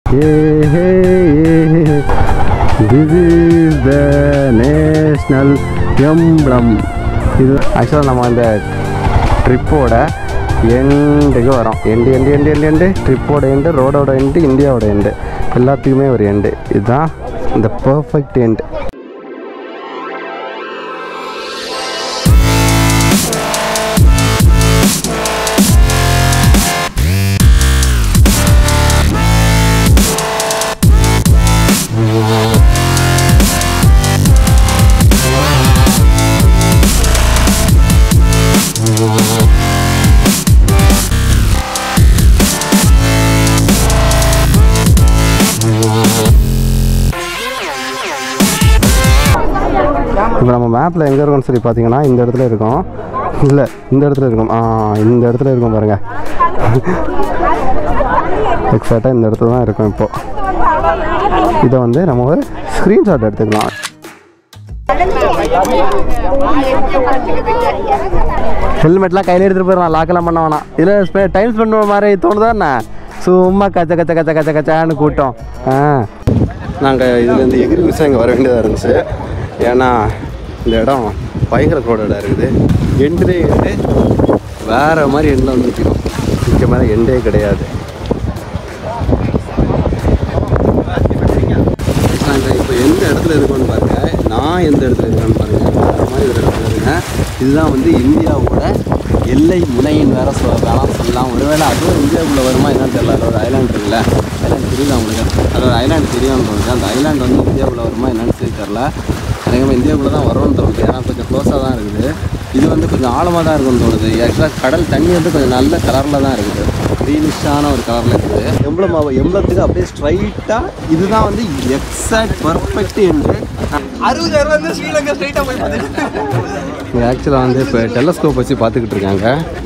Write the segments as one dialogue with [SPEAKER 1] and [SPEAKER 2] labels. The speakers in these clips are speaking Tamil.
[SPEAKER 1] This is the national emblem இது ஆக்சுவலாக நம்ம அந்த ட்ரிப்போட எண்டுக்கு வரோம் end end end end end ட்ரிப்போட எண்டு ரோடோட எண்டு இந்தியாவோட எண்டு எல்லாத்துக்குமே ஒரு எண்டு இதுதான் இந்த பர்ஃபெக்ட் எண்டு இப்போ நம்ம மேப்பில் எங்கே இருக்கோம்னு சொல்லி பார்த்தீங்கன்னா இந்த இடத்துல இருக்கோம் இல்லை இந்த இடத்துல இருக்கோம் ஆ இந்த இடத்துல இருக்கோம் பாருங்க எக்ஸாக்டாக இந்த இடத்துல தான் இருக்கோம் இப்போது இதை வந்து நம்ம ஒரு ஸ்க்ரீன்ஷாட் எடுத்துக்கலாம் ஹெல்மெட்லாம் கையில் எடுத்துகிட்டு போயிடலாம் லாக்கெல்லாம் பண்ண வேணாம் இதில் ஸ்பெ டைம் ஸ்பெண்ட் பண்ணுற மாதிரி தோணுதா என்ன சும்மா கச்ச கச்ச கச்ச கச்ச கச்சான்னு கூட்டம் ஆ நாங்கள் இதுலேருந்து எகிரி விஷயம் இங்கே வர வேண்டியதாக இருந்துச்சு ஏன்னா இந்த இடம் பயங்கர க்ரௌடடாக இருக்குது எண்டே எண்டு வேறு மாதிரி எண்டில் வந்து நிற்கிறோம் இங்கே மேலே எண்டே கிடையாது நாங்கள் இப்போ எந்த இடத்துல இருக்கோம்னு பாருங்க நான் எந்த இடத்துல இருக்கேன்னு பாருங்க அந்த மாதிரி ஒரு இடத்துல இருக்கேன் இதுதான் வந்து இந்தியாவோட எல்லை முனையின் வேற சொ வேணாம் சொல்லலாம் ஒருவேளை அதுவும் இந்தியாவுக்குள்ளே வருமா என்னன்னு தெரியல அது ஒரு ஐலாண்ட் இருக்குல்ல ஐலாண்ட் தெரியுதா உங்களுக்கு அது ஒரு ஐலாண்ட் தெரியும்னு தோணுது அந்த ஐலாண்ட் வந்து இந்தியாவுக்குள்ளே வருமா என்னன்னு சொல்லி தெரில எனக்கு இந்தியாவுக்குள்ளே தான் வரும்னு தோணுது ஏன்னா கொஞ்சம் க்ளோஸாக தான் இருக்குது இது வந்து கொஞ்சம் ஆழமாக தான் இருக்கும்னு தோணுது ஆக்சுவலாக கடல் தண்ணி வந்து கொஞ்சம் நல்ல கலரில் தான் இருக்குது க்ரீனிஷான ஒரு கலரில் இருக்குது எம்பளம் எம்பளத்துக்கு அப்படியே ஸ்ட்ரைட்டாக இதுதான் வந்து எக்ஸாக்ட் பர்ஃபெக்ட் என்று
[SPEAKER 2] அறுபது அறுபது ஸ்ரீலங்கா ஸ்ட்ரைட்டாக போய் பார்த்துட்டு
[SPEAKER 1] ஆக்சுவலாக வந்து இப்போ டெலஸ்கோப் வச்சு பார்த்துக்கிட்டு இருக்காங்க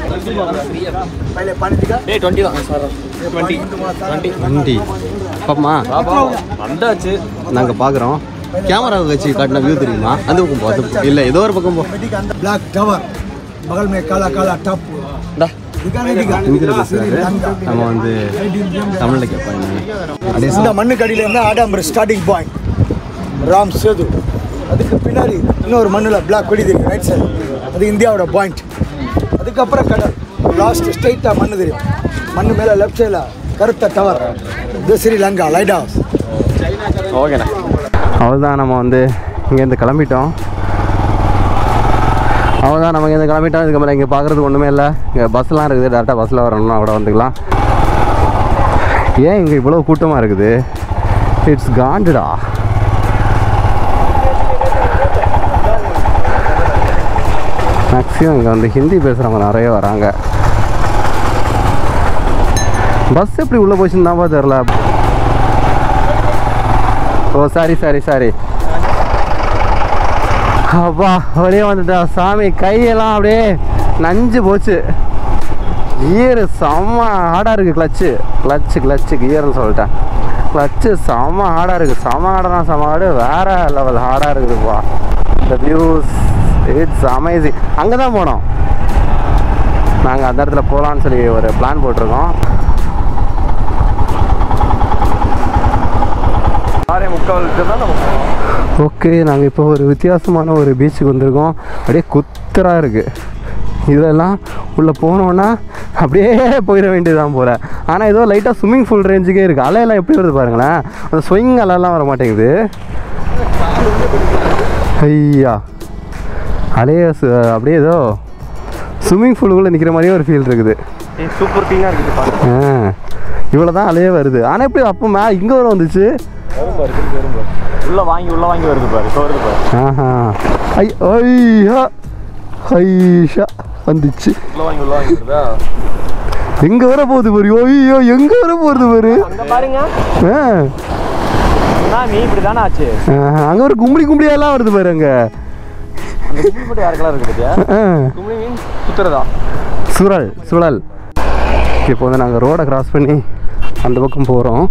[SPEAKER 2] டே டுவெண்ட்டி தான் சார் டுவெண்ட்டி டுவெண்ட்டி
[SPEAKER 1] வண்டி பாப்பமா
[SPEAKER 2] வந்தாச்சு
[SPEAKER 1] நாங்கள் பார்க்குறோம் கேமரா வச்சு காட்டின வியூ தெரியுமா அந்த பக்கம் போ அந்த பக்கம். இல்லை ஏதோ ஒரு பக்கம் போ
[SPEAKER 3] ब्लैक टावर बगल में काला काला टप दिखाने दिखा
[SPEAKER 1] ஹிந்தியில் பேசுகிறாரு நம்ம வந்து தமிழில் கேட்பாங்க அப்படியே
[SPEAKER 3] இந்த மண்ணுக்கு அடியில் இருந்தால் ஆடாம்பர் ஸ்டார்டிங் பாயிண்ட் ராம் சேது அதுக்கு பின்னாடி இன்னொரு மண்ணில் பிளாக் கொடி தெரியும் ரைட் சைடு அது இந்தியாவோட பாயிண்ட் அதுக்கப்புறம் கடல் லாஸ்ட் ஸ்ட்ரைட்டாக மண்ணு தெரியும் மண்ணு மேலே லெஃப்ட் சைடில் கருத்த டவர் இது ஸ்ரீலங்கா லைட் ஹவுஸ்
[SPEAKER 2] ஓகேண்ணா
[SPEAKER 1] அவ்வளோதான் நம்ம வந்து இங்கேருந்து கிளம்பிட்டோம் அவ்வளோதான் நம்ம இங்கேருந்து கிளம்பிட்டோம் இதுக்கு மேலே இங்கே பார்க்குறதுக்கு ஒன்றுமே இல்லை இங்கே பஸ்லாம் இருக்குது டேரெக்டாக பஸ்ஸில் வரணும்னா கூட வந்துக்கலாம் ஏன் இங்கே இவ்வளோ கூட்டமாக இருக்குது இட்ஸ் காண்டுடா மேக்ஸிமம் இங்கே வந்து ஹிந்தி பேசுகிறவங்க நிறைய வராங்க பஸ் எப்படி உள்ளே போச்சுன்னு தான் தெரில ஓ சாரி சாரி சாரி அப்பா வெளியே வந்துட்டா சாமி கையெல்லாம் அப்படியே நஞ்சு போச்சு கியர் செம்ம ஹார்டாக இருக்குது கிளச்சு கிளச்சு கிளச்சு கியர்னு சொல்லிட்டேன் கிளச்சு செம்ம ஹார்டாக இருக்குது செம்ம ஹார்டாக செம்ம ஹார்டு வேறு லெவல் ஹார்டாக இருக்குதுப்பா இந்த வியூஸ் இட்ஸ் அமேசிங் அங்கே தான் போனோம் நாங்கள் அந்த இடத்துல போகலான்னு சொல்லி ஒரு பிளான் போட்டிருக்கோம்
[SPEAKER 2] ஆறே முக்கால் தான் நம்ம
[SPEAKER 1] ஓகே நாங்கள் இப்போ ஒரு வித்தியாசமான ஒரு பீச்சுக்கு வந்திருக்கோம் அப்படியே குத்தராக இருக்குது இதெல்லாம் உள்ளே போனோன்னா அப்படியே போயிட வேண்டியதுதான் போல ஆனால் ஏதோ லைட்டாக ஸ்விம்மிங் பூல் ரேஞ்சுக்கே இருக்குது அலையெல்லாம் எப்படி வருது பாருங்களேன் அந்த ஸ்விங் அலையெல்லாம் வர மாட்டேங்குது ஐயா அலைய சு- அப்படியே ஏதோ ஸ்விம்மிங் பூலுக்குள்ளே நிற்கிற மாதிரியே ஒரு ஃபீல் இருக்குது
[SPEAKER 2] சூப்பர் கிளீனாக இருக்குது பாருங்க
[SPEAKER 1] ஆ இவ்வளோ தான் அலையே வருது ஆனால் எப்படி அப்போ மே இங்கே வர வந்துச்சு
[SPEAKER 2] உள்ள வாங்கி உள்ள வாங்கி வருது பாரு இப்போ வருது பாரு
[SPEAKER 1] ஆஹா ஐ ஐயா ஐஷா வந்துச்சு
[SPEAKER 2] உள்ள வாங்கி உள்ள வாங்கி வருதா
[SPEAKER 1] எங்க வர போகுது பாரு ஐயோ எங்க வர போறது பாரு
[SPEAKER 2] அங்க பாருங்க
[SPEAKER 1] ஆ.
[SPEAKER 2] நீ இப்படி தானே ஆச்சு
[SPEAKER 1] ஆஹா, அங்க ஒரு கும்படி கும்படியெல்லாம் வருது பாரு அங்க
[SPEAKER 2] அந்த கும்பி மட்டும் யாருக்கெல்லாம் இருக்குது பாத்தியா
[SPEAKER 1] ஆ.
[SPEAKER 2] கும்பி மீன் சுத்துறதா
[SPEAKER 1] சுழல் சுழல் இப்போ வந்து நாங்கள் ரோடை கிராஸ் பண்ணி அந்த பக்கம் போகிறோம்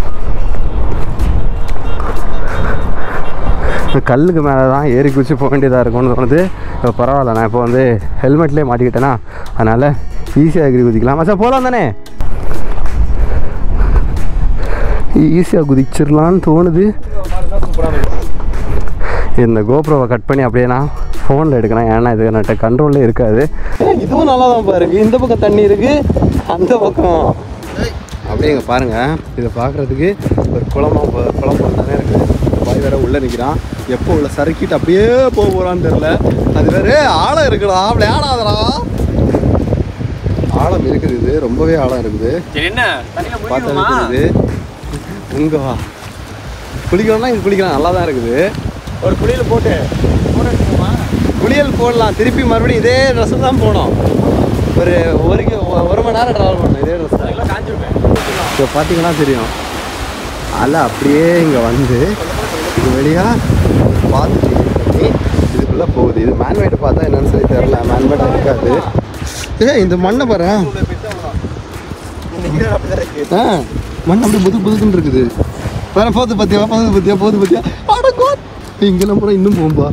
[SPEAKER 1] இந்த கல்லுக்கு மேலே தான் ஏறி குச்சி போக வேண்டியதாக இருக்கும்னு தோணுது இப்போ பரவாயில்ல நான் இப்போ வந்து ஹெல்மெட்லேயே மாட்டிக்கிட்டேனா அதனால் ஈஸியாக ஏறி குதிக்கலாம் மச்சான் போகலாம் தானே ஈஸியாக குதிச்சிடலான்னு தோணுது இந்த கோப்ரோவை கட் பண்ணி அப்படியே நான் ஃபோனில் எடுக்கணும் ஏன்னா இது என்கிட்ட கண்ட்ரோல்லே இருக்காது இதுவும் நல்லா தான் பாருங்க இந்த பக்கம் தண்ணி இருக்கு அந்த பக்கம் அப்படியே இங்கே பாருங்க இதை பார்க்குறதுக்கு ஒரு குளமா போ- குளம் போல தானே இருக்குது பாய் வேற உள்ளே நிற்கிறான் எப்போ உள்ள சறுக்கிட்டு அப்படியே போக போகிறான்னு தெரில அது வேற ஆழம் இருக்குடா விளையாடாதடா ஆழம் இருக்குது இது ரொம்பவே ஆழம் இருக்குது
[SPEAKER 2] என்ன தண்ணியில
[SPEAKER 1] பார்த்தா இருக்குது உங்க வா குளிக்கணும்னா இங்கே குளிக்கலாம் நல்லா தான் இருக்குது
[SPEAKER 2] ஒரு குளியல போட்டு
[SPEAKER 1] குளியல் போடலாம் திருப்பி மறுபடியும் இதே ட்ரெஸ் தான் போனோம் ஒரு ஒரு கி- ஒரு மணி நேரம் ட்ராவல் பண்ணோம் இதே ட்ரெஸ் தான்
[SPEAKER 2] எல்லாம் காஞ்சிருப்பேன்
[SPEAKER 1] இப்போ பார்த்தீங்கன்னா தெரியும் அலை அப்படியே இங்கே வந்து இது வழியாக பார்த்துட்டு பண்ணி இதுக்குள்ளே போகுது இது மேன்மேட் பார்த்தா என்னன்னு சொல்லி தெரில மேன்மேட் இருக்காது ஏ இந்த மண்ணை பாரு ஆ மண் அப்படியே புது புதுக்குன்னு இருக்குது வேற போது பத்தியா போது பத்தியா போது பத்தியா அடக்கோ இங்கெல்லாம் பூரா இன்னும் போகும்பா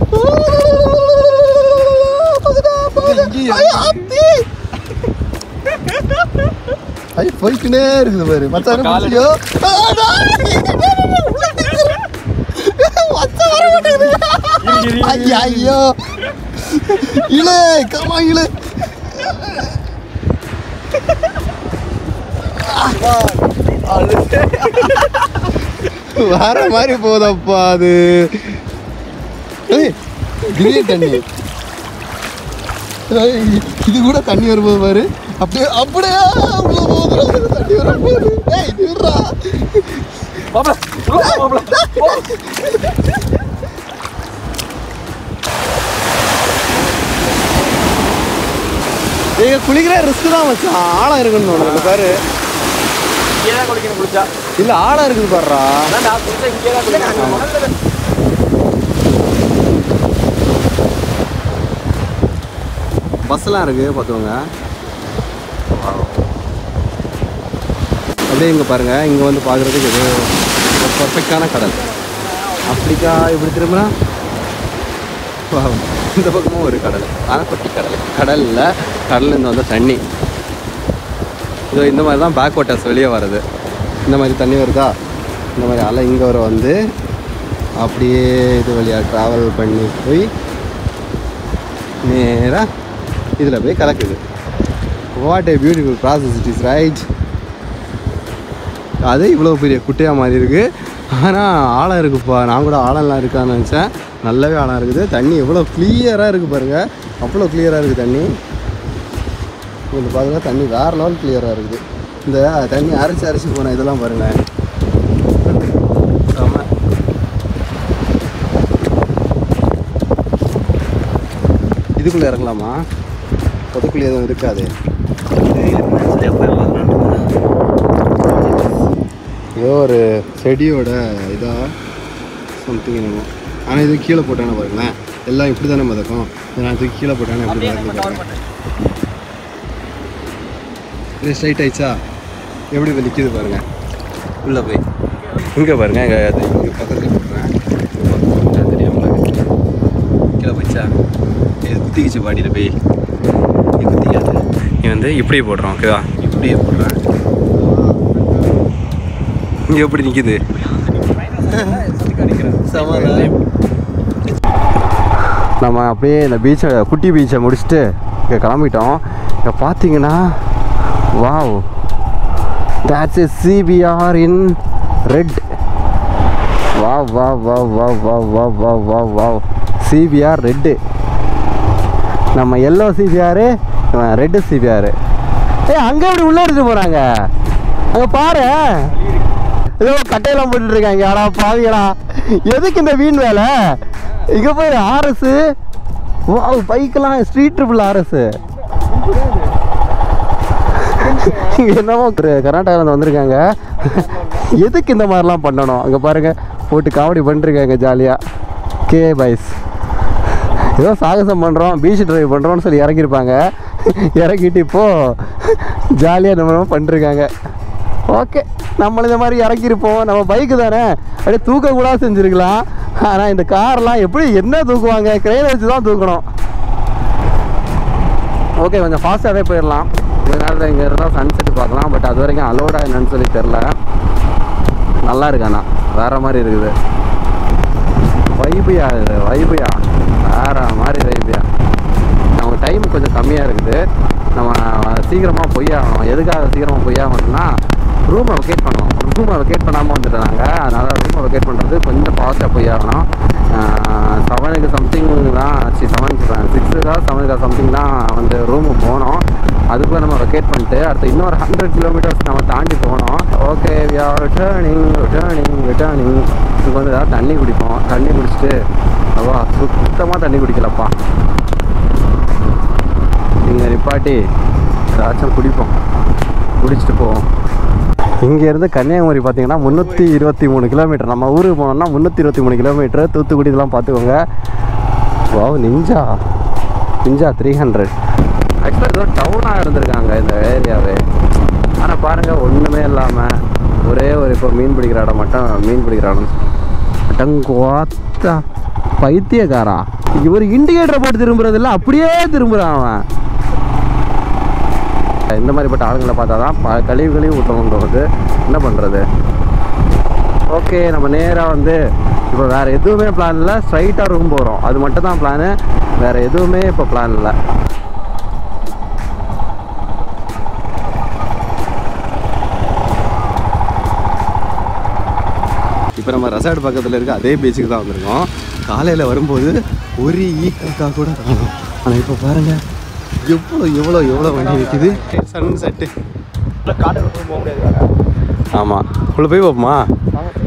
[SPEAKER 1] ஐயோ போய்க்கினே இருக்குது பாரு மச்சான் பிடிச்சியோ ஐயா ஐயோ இழு கமா இழு வேற மாதிரி போதப்பா அது ஏய், திடீர் தண்ணி ஏய், இது கூட தண்ணி வரும்போது பாரு அப்படியே அப்படியே உள்ள போகுது தண்ணி வரும்போது ஏய் நில்றா
[SPEAKER 2] மாப்பிள மாப்பிள
[SPEAKER 1] நீங்க குளிக்கிற ரிஸ்க் தான் மச்சான் ஆழம் இருக்குன்னு தோணுது பாரு
[SPEAKER 2] இங்கே தான் குளிக்கணும் குளிச்சா
[SPEAKER 1] இல்ல ஆழம் இருக்குது பாருடா
[SPEAKER 2] அதான் நான் குளிச்சா இங்கே தான் குளிக்கணும்
[SPEAKER 1] பஸ்லாம் இருக்கு பார்த்துக்கோங்க அப்படியே இங்கே பாருங்க இங்கே வந்து பார்க்குறதுக்கு இது ஒரு பர்ஃபெக்டான கடல் ஆப்பிரிக்கா இப்படி திரும்பினா Wow. இந்த பக்கமும் ஒரு கடல் ஆனால் குட்டி கடல் கடலில் கடல்லேருந்து வந்த தண்ணி இதோ இந்த மாதிரி தான் பேக் வாட்டர்ஸ் வெளியே வர்றது இந்த மாதிரி தண்ணி வருதா இந்த மாதிரி அலை இங்கே வர வந்து அப்படியே இது வழியாக ட்ராவல் பண்ணி போய் நேராக இதில் போய் கலக்குது what a beautiful process it is right அது இவ்வளோ பெரிய குட்டையாக மாதிரி இருக்குது ஆனால் ஆழம் இருக்குப்பா நான் கூட ஆழம்லாம் இருக்கான்னு நினச்சேன் நல்லாவே ஆழம் இருக்குது தண்ணி எவ்வளோ கிளியராக இருக்குது பாருங்கள் அவ்வளோ கிளியராக இருக்குது தண்ணி இந்த பாருங்க தண்ணி வேறு லெவல் கிளியராக இருக்குது இந்த தண்ணி அரைச்சி அரைச்சி போன இதெல்லாம் பாருங்களேன் செம. இதுக்குள்ளே இறங்கலாமா பொதுக்குள்ளே எதுவும் இருக்காது ஏதோ ஒரு செடியோட இதாக சம்திங் என்னமோ ஆனால் இது கீழே போட்டானே பாருங்களேன் எல்லாம் இப்படி தானே மிதக்கும் நான் இதுக்கு கீழே போட்டானே எப்படி மிதக்குது பாருங்க இது ஸ்ட்ரைட் ஆயிடுச்சா எப்படி இப்போ நிற்கிது பாருங்க உள்ளே போய் இங்கே பாருங்க இங்கே அது இங்கே பக்கத்தில் போடுறேன் இங்க பக்கத்துல தெரியும் உங்களுக்கு கீழே போயிடுச்சா இது குத்திக்கிச்சு பாடியில் போய் இது குத்திக்காது நீ வந்து இப்படி போடுறோம் ஓகேவா இப்படியே போடுறேன் இங்கே எப்படி நிற்கிது நம்ம அப்படியே இந்த பீச்சை குட்டி பீச்சை முடிச்சுட்டு இங்கே கிளம்பிட்டோம் இங்கே பார்த்தீங்கன்னா wow that's a CBR in red wow wow wow wow wow wow wow wow wow CBR red நம்ம எல்லோ சிபிஆர் ரெட்டு சிபிஆர் ஏய் அங்கே எப்படி உள்ளே எடுத்துட்டு போகிறாங்க அங்கே பாரு ஏதோ கட்டையெல்லாம் போட்டுட்டு இருக்காங்க ஆடா பாவிகளா எதுக்கு இந்த வீண் வேலை இங்கே போய் ஆர்எஸ் வா பைக்கெல்லாம் ஸ்ட்ரீட் ட்ரிபிள் ஆர்எஸ் இங்கே என்னமோ ஒரு கர்நாடகாவில் வந்திருக்காங்க எதுக்கு இந்த மாதிரிலாம் பண்ணணும் அங்கே பாருங்க போட்டு காமெடி பண்ணிருக்காங்க ஜாலியாக கே பைஸ் ஏதோ சாகசம் பண்ணுறோம் பீச் டிரைவ் பண்ணுறோம்னு சொல்லி இறங்கியிருப்பாங்க இறங்கிட்டு இப்போது ஜாலியாக நம்ம பண்ணிருக்காங்க ஓகே நம்மள இந்த மாதிரி இறக்கியிருப்போம் நம்ம பைக்கு தானே அப்படியே தூக்க கூட செஞ்சுருக்கலாம் ஆனால் இந்த கார்லாம் எப்படி என்ன தூக்குவாங்க கிரெயின் வச்சு தான் தூக்கணும் ஓகே கொஞ்சம் ஃபாஸ்ட்டாகவே போயிடலாம் இந்த நேரத்தில் இங்கே இருந்தால் சன்செட் பார்க்கலாம் பட் அது வரைக்கும் அலோடா என்னன்னு சொல்லி தெரில நல்லா இருக்கு ஆனால் வேற மாதிரி இருக்குது வைபியா இது வைபியா வேற மாதிரி வைபியா நம்ம டைம் கொஞ்சம் கம்மியாக இருக்குது நம்ம சீக்கிரமாக போய் ஆகணும் எதுக்காக சீக்கிரமாக போய் ஆகணும்னா ரூமை வெக்கேட் பண்ணோம் ரூமை வெக்கேட் பண்ணாமல் வந்துட்டோம் நாங்கள் அதனால் ரூமை வெக்கேட் பண்ணுறது கொஞ்சம் ஃபாஸ்ட்டாக போய் ஆகணும் செவனுக்கு சம்திங் தான் சி செவன் சிக்ஸுக்கா செவனுக்கா சம்திங் தான் வந்து ரூமு போனோம் அதுக்குள்ளே நம்ம வெக்கேட் பண்ணிட்டு அடுத்து இன்னொரு ஹண்ட்ரட் கிலோமீட்டர்ஸ் நம்ம தாண்டி போனோம் okay we are returning returning returning இதுக்கு வந்து ஏதாவது தண்ணி குடிப்போம் தண்ணி குடிச்சிட்டு அவா சுத்தமாக தண்ணி குடிக்கலப்பா இங்கே நிப்பாட்டி ஏதாச்சும் குடிப்போம் குடிச்சிட்டு போவோம் இங்கேருந்து கன்னியாகுமரி பார்த்தீங்கன்னா முந்நூற்றி இருபத்தி மூணு கிலோமீட்டர் நம்ம ஊருக்கு போனோம்னா முந்நூற்றி இருபத்தி மூணு கிலோமீட்டர் தூத்துக்குடி இதெல்லாம் பார்த்துக்கோங்க wow ninja ninja three hundred ஆக்சுவலாக ஏதோ டவுனாக இருந்திருக்காங்க இந்த ஏரியாவே ஆனால் பாருங்கள் ஒன்றுமே இல்லாமல் ஒரே ஒரு இப்போ மீன் பிடிக்கிற இடம் மட்டும் மீன் பிடிக்கிற இடம் அடங்குவாத்தா பைத்தியக்காரா இவர் இண்டிகேட்டரை போட்டு திரும்புறதில்ல அப்படியே திரும்புகிறான் அவன் இந்த மாதிரிப்பட்ட ஆளுங்களை பார்த்தா தான் ப கழிவு கழிவு ஊற்றணும் தோணுது என்ன பண்ணுறது ஓகே நம்ம நேராக வந்து இப்போ வேறு எதுவுமே பிளான் இல்லை ஸ்ட்ரைட்டாக ரூம் போகிறோம் அது மட்டும் தான் பிளானு வேறு எதுவுமே இப்போ பிளான் இல்லை இப்போ நம்ம ரெசார்ட் பக்கத்தில் இருக்க அதே பீச்சுக்கு தான் வந்திருக்கோம் காலையில் வரும்போது ஒரு ஈ காக்கா கூட காணும் ஆனால் இப்போ பாருங்கள் எவ்வளோ எவ்வளோ எவ்வளோ வண்டி நிற்கிது சன் செட்டு
[SPEAKER 3] காட்டு போக முடியாது
[SPEAKER 1] ஆமாம் உள்ள போய் பார்ப்போமா
[SPEAKER 3] வாங்க